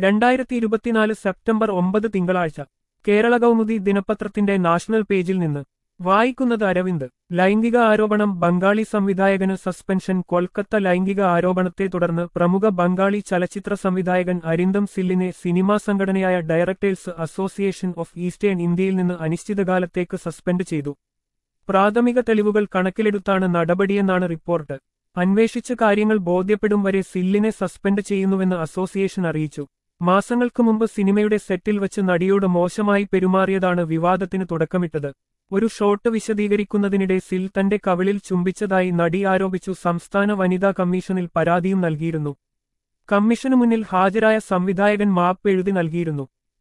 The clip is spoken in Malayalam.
രണ്ടായിരത്തി ഇരുപത്തിനാല് സെപ്റ്റംബർ ഒമ്പത് തിങ്കളാഴ്ച കേരള കൗമുദി ദിനപത്രത്തിന്റെ നാഷണൽ പേജിൽ നിന്ന് വായിക്കുന്നത് അരവിന്ദ് ലൈംഗിക ആരോപണം ബംഗാളി സംവിധായകന് സസ്പെൻഷൻ കൊൽക്കത്ത ലൈംഗിക ആരോപണത്തെ തുടർന്ന് പ്രമുഖ ബംഗാളി ചലച്ചിത്ര സംവിധായകൻ അരിന്ദം സില്ലിനെ സിനിമാ സംഘടനയായ ഡയറക്ടേഴ്സ് അസോസിയേഷൻ ഓഫ് ഈസ്റ്റേൺ ഇന്ത്യയിൽ നിന്ന് അനിശ്ചിതകാലത്തേക്ക് സസ്പെൻഡ് ചെയ്തു പ്രാഥമിക തെളിവുകൾ കണക്കിലെടുത്താണ് നടപടിയെന്നാണ് റിപ്പോർട്ട് അന്വേഷിച്ച കാര്യങ്ങൾ ബോധ്യപ്പെടും വരെ സില്ലിനെ സസ്പെൻഡ് ചെയ്യുന്നുവെന്ന് അസോസിയേഷൻ അറിയിച്ചു മാസങ്ങൾക്ക് മുമ്പ് സിനിമയുടെ സെറ്റിൽ വച്ച് നടിയോട് മോശമായി പെരുമാറിയതാണ് വിവാദത്തിന് തുടക്കമിട്ടത് ഒരു ഷോട്ട് വിശദീകരിക്കുന്നതിനിടെ സിൽ തന്റെ കവിളിൽ ചുംബിച്ചതായി നടി ആരോപിച്ചു സംസ്ഥാന വനിതാ കമ്മീഷനിൽ പരാതിയും നൽകിയിരുന്നു കമ്മീഷനു മുന്നിൽ ഹാജരായ സംവിധായകൻ മാപ്പ് എഴുതി നൽകിയിരുന്നു